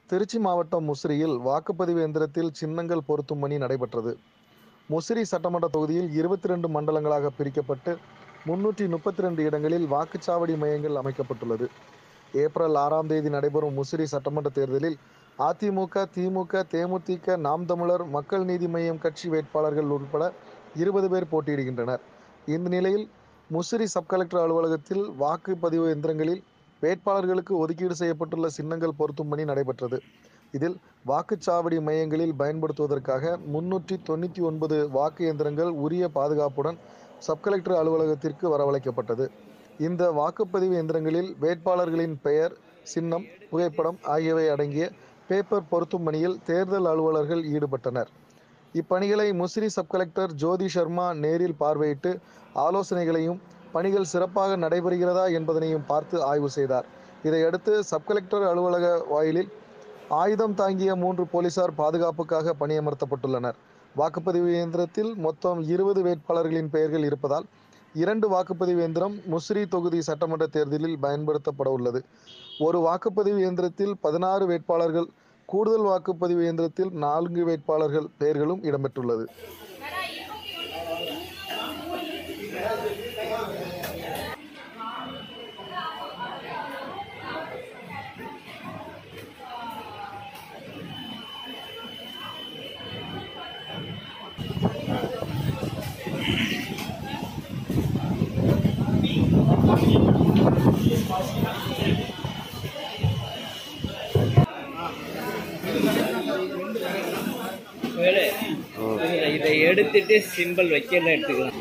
திருச்சி மாவட்டம் முசிறியில் வாக்குப்பதிவு எந்திரத்தில் சின்னங்கள் பொருத்தும் பணி நடைபெற்றது முசிறி சட்டமன்ற தொகுதியில் இருபத்தி ரெண்டு மண்டலங்களாக பிரிக்கப்பட்டு முன்னூற்றி முப்பத்தி ரெண்டு இடங்களில் வாக்குச்சாவடி மையங்கள் அமைக்கப்பட்டுள்ளது ஏப்ரல் ஆறாம் தேதி நடைபெறும் முசிறி சட்டமன்ற தேர்தலில் அதிமுக திமுக தேமுதிக நாம் தமிழர் மக்கள் நீதி மய்யம் கட்சி வேட்பாளர்கள் உட்பட இருபது பேர் போட்டியிடுகின்றனர் இந்த நிலையில் முசிறி சப் கலெக்டர் அலுவலகத்தில் வாக்குப்பதிவு எந்திரங்களில் வேட்பாளர்களுக்கு ஒதுக்கீடு செய்யப்பட்டுள்ள சின்னங்கள் பொருத்தும் பணி நடைபெற்றது இதில் வாக்குச்சாவடி மையங்களில் பயன்படுத்துவதற்காக முன்னூற்றி தொண்ணூற்றி ஒன்பது வாக்கு இயந்திரங்கள் உரிய பாதுகாப்புடன் சப் கலெக்டர் அலுவலகத்திற்கு வரவழைக்கப்பட்டது இந்த வாக்குப்பதிவு எந்திரங்களில் வேட்பாளர்களின் பெயர் சின்னம் புகைப்படம் ஆகியவை அடங்கிய பேப்பர் பொருத்தும் பணியில் தேர்தல் அலுவலர்கள் ஈடுபட்டனர் இப்பணிகளை முசிறி சப் கலெக்டர் ஜோதி சர்மா நேரில் பார்வையிட்டு ஆலோசனைகளையும் பணிகள் சிறப்பாக நடைபெறுகிறதா என்பதனையும் பார்த்து ஆய்வு செய்தார் இதையடுத்து சப் கலெக்டர் அலுவலக வாயிலில் ஆயுதம் தாங்கிய மூன்று போலீசார் பாதுகாப்புக்காக பணியமர்த்தப்பட்டுள்ளனர் வாக்குப்பதிவு இயந்திரத்தில் மொத்தம் இருபது வேட்பாளர்களின் பெயர்கள் இருப்பதால் இரண்டு வாக்குப்பதிவு இயந்திரம் முசிறி தொகுதி சட்டமன்ற தேர்தலில் பயன்படுத்தப்பட உள்ளது ஒரு வாக்குப்பதிவு இயந்திரத்தில் பதினாறு வேட்பாளர்கள் கூடுதல் வாக்குப்பதிவு இயந்திரத்தில் நான்கு வேட்பாளர்கள் பெயர்களும் இடம்பெற்றுள்ளது வேலை இதை- இதை எடுத்துட்டு சிம்பிள் வைக்கல எடுத்துக்கலாம்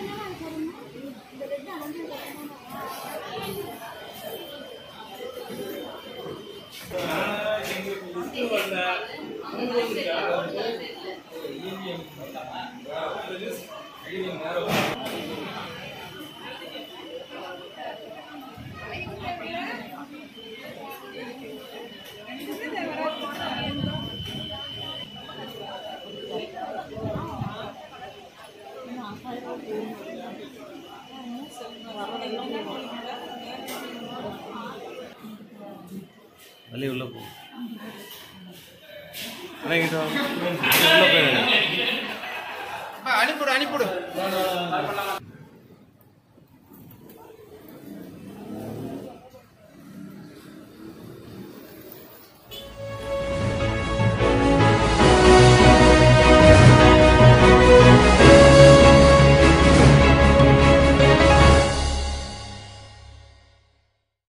வெளியே உள்ள போ இறங்கிட்டு வா. உள்ள போய் அனுப்பிவிடு அனுப்பிவிடு